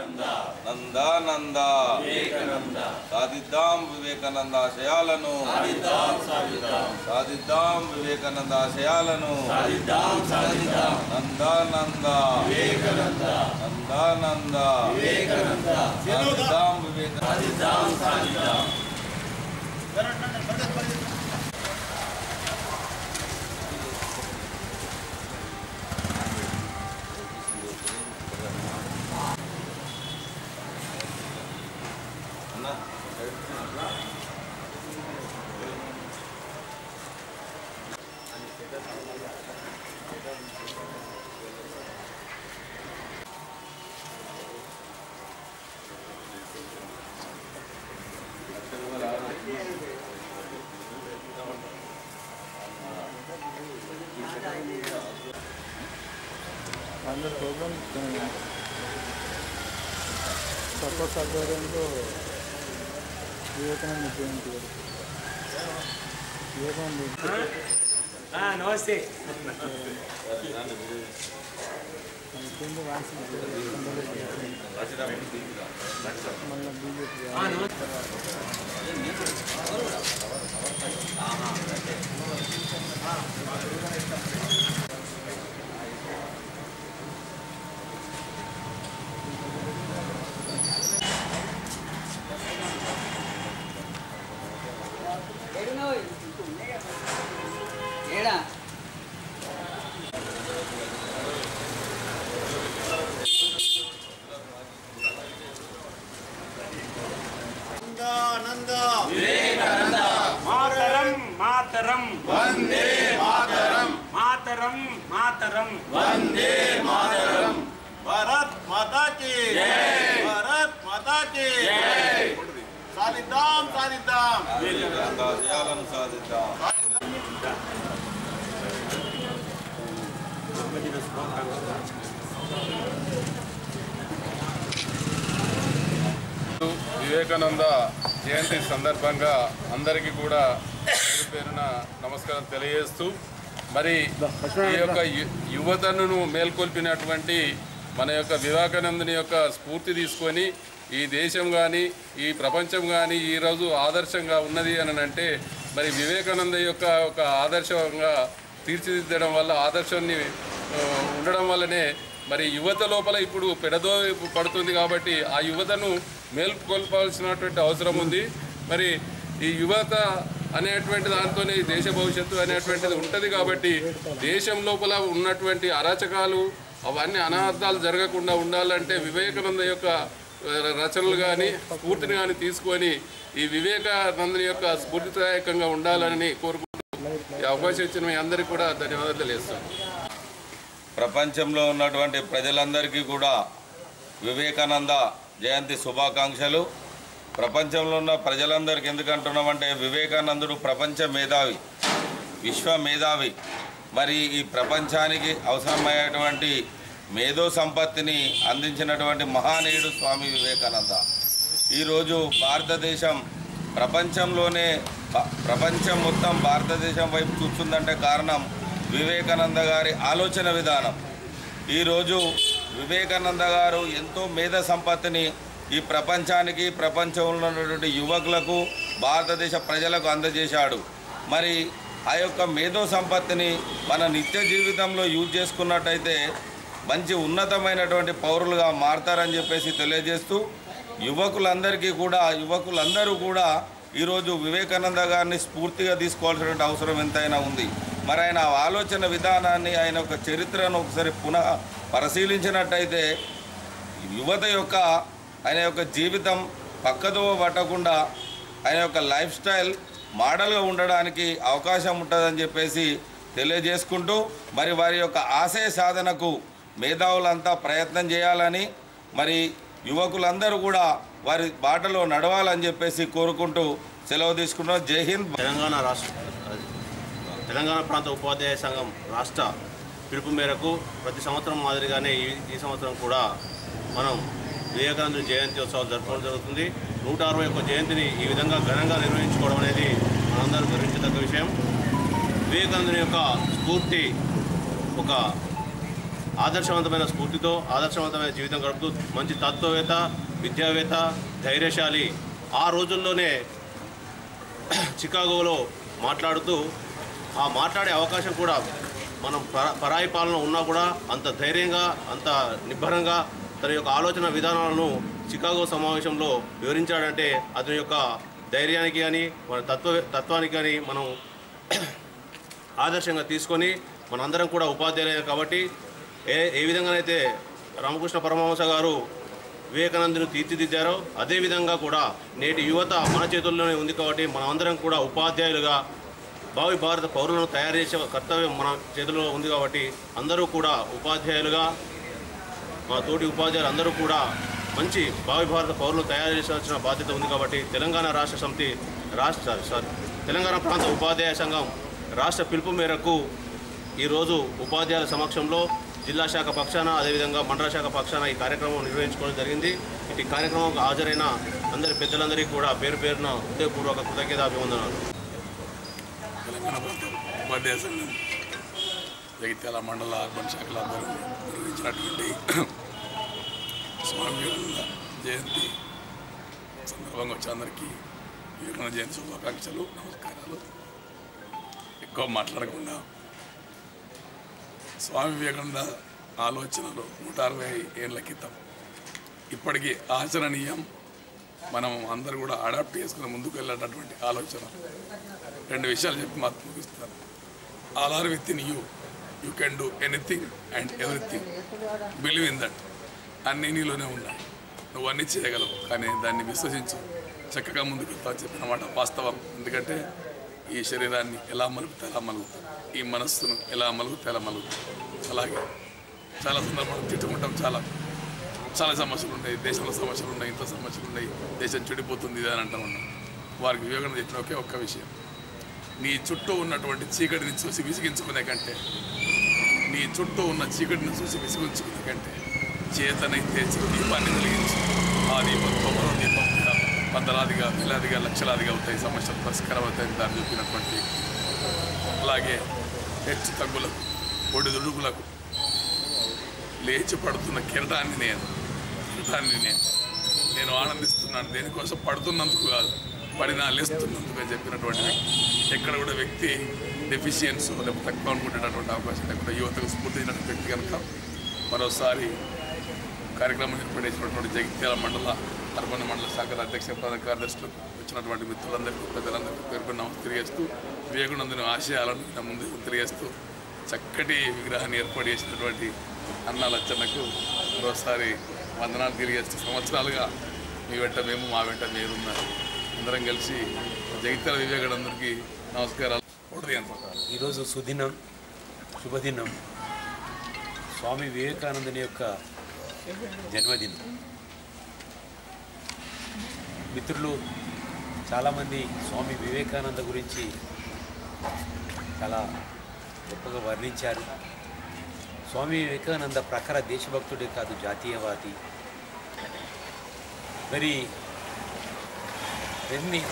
నందానంద సాధిద్దాం వివేకానంద ఆశయాలను సాధిద్దాం వివేకానంద ఆశయాలను నందానంద నందానంద సాధిద్దాం వివేకానంద అన్నా అందరు ప్రోగ్రామ్ సపోర్ట్ ఆధ్వర్యంలో వివేకానంద జయంతి వివేకానంద నమస్తే అయిపోయింది వాసి మళ్ళీ బీజేపీ ఏడా మాతరం మాతరం వందే మాతరం మాతరం మాతరం భారత్ మాతా కి భారత్ మాతా కి సాధిద్దాం సాధిద్దాం వివేకానంద ఆశయాలను సాధిద్దాం వివేకానంద జయంతి సందర్భంగా అందరికీ కూడా పేరు పేరున నమస్కారం తెలియజేస్తూ మరి ఈ యొక్క యు- యువతను మేల్కొల్పినటువంటి మన యొక్క వివేకానందుని యొక్క స్ఫూర్తి తీసుకొని ఈ దేశం కానీ ఈ ప్రపంచం కానీ ఈరోజు ఆదర్శంగా ఉన్నది అని అంటే మరి వివేకానంద యొక్క ఒక ఆదర్శంగా తీర్చిదిద్దడం వల్ల ఆదర్శాన్ని ఆ, ఉండడం వల్లనే మరి యువత లోపల ఇప్పుడు పెడదో పడుతుంది కాబట్టి ఆ యువతను మేల్కొల్పాల్సినటువంటి అవసరం ఉంది మరి ఈ యువత అనేటువంటి దాంతోనే ఈ దేశ భవిష్యత్తు అనేటువంటిది ఉంటుంది కాబట్టి దేశం లోపల ఉన్నటువంటి అరాచకాలు అవన్నీ అనార్థాలు జరగకుండా ఉండాలంటే వివేకానంద యొక్క ఆ, రచనలు కానీ స్ఫూర్తిని కానీ తీసుకొని ఈ వివేకానందుని యొక్క స్ఫూర్తిదాయకంగా ఉండాలని కోరుకుంటూ ఈ అవకాశం ఇచ్చిన మీ అందరికీ కూడా ధన్యవాదాలు తెలియజేస్తాను ప్రపంచంలో ఉన్నటువంటి ప్రజలందరికీ కూడా వివేకానంద జయంతి శుభాకాంక్షలు ప్రపంచంలో ఉన్న ప్రజలందరికీ ఎందుకు అంటున్నామంటే వివేకానందుడు ప్రపంచ మేధావి విశ్వ మేధావి మరి ఈ ప్రపంచానికి అవసరమయ్యేటువంటి మేధో సంపత్తిని అందించినటువంటి మహానీయుడు స్వామి వివేకానంద ఈరోజు భారతదేశం ప్రపంచంలోనే ప- ప్రపంచం మొత్తం భారతదేశం వైపు చూస్తుందంటే కారణం వివేకానంద గారి ఆలోచన విధానం ఈరోజు వివేకానంద గారు ఎంతో మేధ సంపత్తిని ఈ ప్రపంచానికి ప్రపంచంలో ఉన్నటువంటి యువకులకు భారతదేశ ప్రజలకు అందజేశాడు మరి ఆ యొక్క మేధో సంపత్తిని మన నిత్య జీవితంలో యూజ్ చేసుకున్నట్టయితే మంచి ఉన్నతమైనటువంటి పౌరులుగా మారతారని చెప్పేసి తెలియజేస్తూ యువకులందరికీ కూడా యువకులందరూ కూడా ఈరోజు వివేకానంద గారిని స్ఫూర్తిగా తీసుకోవాల్సినటువంటి అవసరం ఎంతైనా ఉంది మరి ఆయన ఆలోచన విధానాన్ని ఆయన యొక్క చరిత్రను ఒకసారి పునః పరిశీలించినట్టయితే యువత యొక్క ఆయన యొక్క జీవితం పక్కదో పట్టకుండా ఆయన యొక్క లైఫ్ స్టైల్ మోడల్గా ఉండడానికి అవకాశం ఉంటుందని చెప్పేసి తెలియజేసుకుంటూ మరి వారి యొక్క ఆశయ సాధనకు మేధావులంతా ప్రయత్నం చేయాలని మరి యువకులందరూ కూడా వారి బాటలో నడవాలని చెప్పేసి కోరుకుంటూ సెలవు తీసుకుంటున్నాం జై హింద్ తెలంగాణ రాష్ట్ర తెలంగాణ ప్రాంత ఉపాధ్యాయ సంఘం రాష్ట్ర పిలుపు మేరకు ప్రతి సంవత్సరం మాదిరిగానే ఈ ఈ సంవత్సరం కూడా మనం వివేకానందుని జయంతి ఉత్సవాలు జరుపుకోవడం జరుగుతుంది నూట అరవై ఒక్క జయంతిని ఈ విధంగా ఘనంగా నిర్వహించుకోవడం అనేది మనందరూ గర్వించదగ్గ విషయం వివేకానందుని యొక్క స్ఫూర్తి ఒక ఆదర్శవంతమైన స్ఫూర్తితో ఆదర్శవంతమైన జీవితం గడుపుతూ మంచి తత్వవేత్త విద్యావేత్త ధైర్యశాలి ఆ రోజుల్లోనే చికాగోలో మాట్లాడుతూ ఆ మాట్లాడే అవకాశం కూడా మనం పర- పరాయి పాలన ఉన్నా కూడా అంత ధైర్యంగా అంత నిబ్బరంగా తన యొక్క ఆలోచన విధానాలను చికాగో సమావేశంలో వివరించాడంటే అతని యొక్క ధైర్యానికి కానీ మన తత్వ తత్వానికి కానీ మనం ఆదర్శంగా తీసుకొని మనందరం కూడా ఉపాధ్యాయులే కాబట్టి ఏ ఏ విధంగానైతే రామకృష్ణ పరమహంస గారు వివేకానందుని తీర్చిదిద్దారో అదేవిధంగా కూడా నేటి యువత మన చేతుల్లోనే ఉంది కాబట్టి మనమందరం కూడా ఉపాధ్యాయులుగా భావి భారత పౌరులను తయారు చేసే కర్తవ్యం మన చేతిలో ఉంది కాబట్టి అందరూ కూడా ఉపాధ్యాయులుగా మా తోటి ఉపాధ్యాయులు అందరూ కూడా మంచి భావి భారత పౌరులను తయారు చేయాల్సిన బాధ్యత ఉంది కాబట్టి తెలంగాణ రాష్ట్ర సమితి రాష్ట్ర సారీ తెలంగాణ ప్రాంత ఉపాధ్యాయ సంఘం రాష్ట్ర పిలుపు మేరకు ఈరోజు ఉపాధ్యాయుల సమక్షంలో జిల్లా శాఖ పక్షాన అదేవిధంగా మండల శాఖ పక్షాన ఈ కార్యక్రమం నిర్వహించుకోవడం జరిగింది ఈ కార్యక్రమం హాజరైన అందరి పెద్దలందరికీ కూడా పేరు పేరున హృదయపూర్వక కృతజ్ఞతాభివందనాలు తెలంగాణ ప్రభుత్వం ఉపాధ్యాయ సంఘం జగిత్యాల మండల అర్బన్ శాఖల ఆధ్వర్యంలో నిర్వహించినటువంటి స్వామి వివేకానంద జయంతి సందర్భంగా వచ్చే అందరికీ వివేకానంద జయంతి శుభాకాంక్షలు నమస్కారాలు ఎక్కువ మాట్లాడకుండా స్వామి వివేకానంద ఆలోచనలు నూట అరవై ఏళ్ళ క్రితం ఇప్పటికీ ఆచరణీయం మనం అందరూ కూడా అడాప్ట్ చేసుకుని ముందుకు వెళ్ళేటటువంటి ఆలోచన రెండు విషయాలు చెప్పి మాత్రం ముగిస్తాను all are with in you you can do anything and everything believe in that అన్నీ నీలోనే ఉన్నాయి నువ్వు అన్నీ చేయగలవు కానీ దాన్ని విశ్వసించు చక్కగా ముందుకు వెళ్తావు చెప్పిన మాట వాస్తవం ఎందుకంటే ఈ శరీరాన్ని ఎలా మలుపుతే అలా మలుగుతాం ఈ మనస్సును ఎలా మలుగుతే అలా మలుగుతాం అలాగే చాలా సందర్భాలు తిట్టుకుంటాం చాలా చాలా సమస్యలు ఉన్నాయి దేశంలో సమస్యలు ఉన్నాయి ఇంట్లో సమస్యలు ఉన్నాయి దేశం చెడిపోతుంది ఇది అని అంటూ ఉన్నాం వారికి వివేకానంద చెప్పిన ఒకే ఒక్క విషయం నీ చుట్టూ ఉన్నటువంటి చీకటిని చూసి విసిగించుకునే కంటే నీ చుట్టూ ఉన్న చీకటిని చూసి విసిగించుకునే కంటే చేతనైతే దీపాన్ని వెలిగించి ఆ దీపం తొమ్మిదో దీపంగా వందలాదిగా వేలాదిగా లక్షలాదిగా అవుతాయి సమస్యలు పరిష్కారం అవుతాయని దాన్ని చెప్పినటువంటి అలాగే హెచ్చు తగ్గులకు ఒడిదుడుకులకు లేచి పడుతున్న కిరటాన్ని నేను కిరటాన్ని నేను నేను ఆనందిస్తున్నాను దేనికోసం పడుతున్నందుకు కాదు పడినా లేస్తున్నందుకు అని చెప్పినటువంటి వ్యక్తి ఎక్కడ కూడా వ్యక్తి డెఫిషియన్స్ లేకపోతే తక్కువ అనుకునేటటువంటి అవకాశం లేకుండా యువతకు స్ఫూర్తించినటువంటి వ్యక్తి కనుక మరోసారి కార్యక్రమం ఏర్పడేసినటువంటి జగిత్యాల మండల అర్బన్ మండల శాఖల అధ్యక్ష ప్రధాన కార్యదర్శులు వచ్చినటువంటి మిత్రులందరికీ పెద్దలందరికీ పేరు నమస్తే తెలియజేస్తూ వివేకానందుని ఆశయాలను నా ముందు తెలియజేస్తూ చక్కటి విగ్రహాన్ని ఏర్పాటు చేసినటువంటి అన్న లచ్చన్నకు మరోసారి వందనాలు తెలియజేస్తూ సంవత్సరాలుగా మీ వెంట మేము మా వెంట మీరున్నారు అందరం కలిసి జగిత్యాల వివేకానందరికి నమస్కారాలు ఉదయం ఈరోజు సుదినం శుభదినం స్వామి వివేకానందుని యొక్క జన్మదినం మిత్రులు చాలామంది స్వామి వివేకానంద గురించి చాలా గొప్పగా వర్ణించారు స్వామి వివేకానంద ప్రఖర దేశభక్తుడే కాదు జాతీయవాది మరి ఎన్ని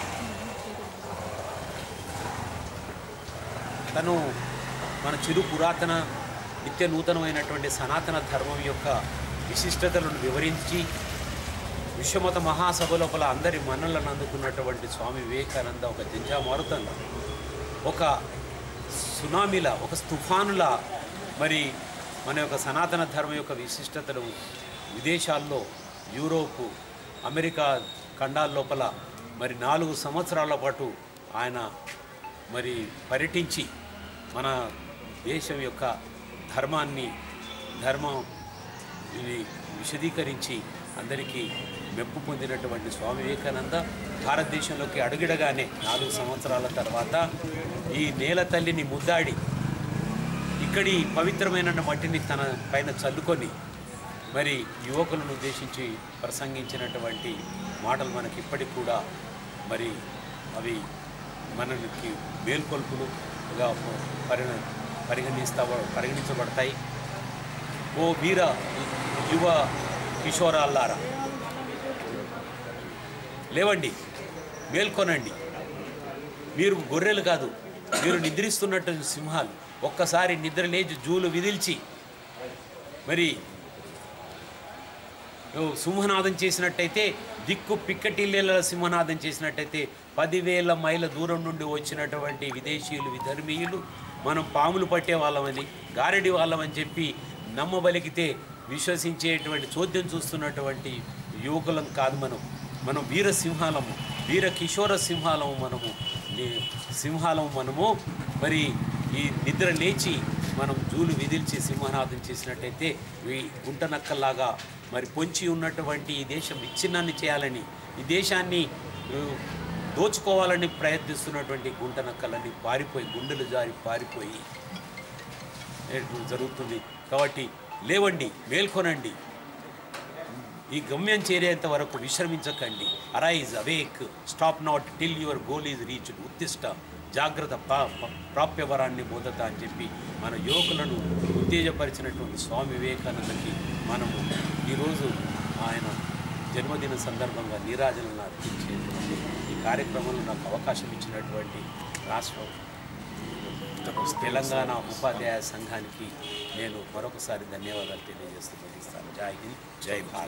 తను మన చిరు పురాతన నిత్య నూతనమైనటువంటి సనాతన ధర్మం యొక్క విశిష్టతలను వివరించి విశ్వమత మహాసభ లోపల అందరి మన్నలను అందుకున్నటువంటి స్వామి వివేకానంద ఒక జంజామారుతంగా ఒక సునామీలా ఒక తుఫానులా మరి మన యొక్క సనాతన ధర్మం యొక్క విశిష్టతను విదేశాల్లో యూరోపు అమెరికా ఖండాల లోపల మరి నాలుగు సంవత్సరాల పాటు ఆయన మరి పర్యటించి మన దేశం యొక్క ధర్మాన్ని ధర్మం ఇది విశదీకరించి అందరికీ మెప్పు పొందినటువంటి స్వామి వివేకానంద భారతదేశంలోకి అడుగిడగానే నాలుగు సంవత్సరాల తర్వాత ఈ నేల తల్లిని ముద్దాడి ఇక్కడి పవిత్రమైన మట్టిని తన పైన చల్లుకొని మరి యువకులను ఉద్దేశించి ప్రసంగించినటువంటి మాటలు మనకి ఇప్పటికి కూడా మరి అవి మనకి మేల్కొల్పులుగా పరిగ పరిగణిస్తా పరిగణించబడతాయి ఓ వీర యువ కిషోరాల్లారా లేవండి మేల్కొనండి మీరు గొర్రెలు కాదు మీరు నిద్రిస్తున్నట్టు సింహాలు ఒక్కసారి నిద్ర లేచి జూలు విదిల్చి మరి ఓ సింహనాదం చేసినట్టయితే దిక్కు పిక్కటిల్లేల సింహనాదం చేసినట్టయితే పదివేల మైళ్ళ దూరం నుండి వచ్చినటువంటి విదేశీయులు విధర్మీయులు మనం పాములు పట్టే వాళ్ళమని గారెడి వాళ్ళమని చెప్పి నమ్మబలికితే విశ్వసించేటువంటి చోద్యం చూస్తున్నటువంటి యువకులం కాదు మనం మనం వీర సింహాలము వీర కిషోర సింహాలము మనము ఈ సింహాలము మనము మరి ఈ నిద్ర లేచి మనం జూలు విదిల్చి సింహనాదం చేసినట్టయితే ఈ గుంట నక్కల్లాగా మరి పొంచి ఉన్నటువంటి ఈ దేశం విచ్ఛిన్నాన్ని చేయాలని ఈ దేశాన్ని ఉ, దోచుకోవాలని ప్రయత్నిస్తున్నటువంటి గుంట నక్కలన్నీ పారిపోయి గుండెలు జారి పారిపోయి ఏడు జరుగుతుంది కాబట్టి లేవండి మేల్కొనండి ఈ గమ్యం చేరేంత వరకు విశ్రమించకండి arise awake stop not till your goal is reached ఉత్తిష్ట జాగ్రత్త ప్రా ప్రాప్యవరాన్ని మోదత అని చెప్పి మన యువకులను ఉత్తేజపరిచినటువంటి స్వామి వివేకానందకి మనము ఈరోజు ఆయన జన్మదిన సందర్భంగా నీరాజనలను అర్పించేటువంటి ఈ కార్యక్రమంలో నాకు అవకాశం ఇచ్చినటువంటి రాష్ట్రం తెలంగాణ ఉపాధ్యాయ సంఘానికి నేను మరొకసారి ధన్యవాదాలు తెలియజేస్తూ ముగిస్తాను జై హింద్ జై భారత్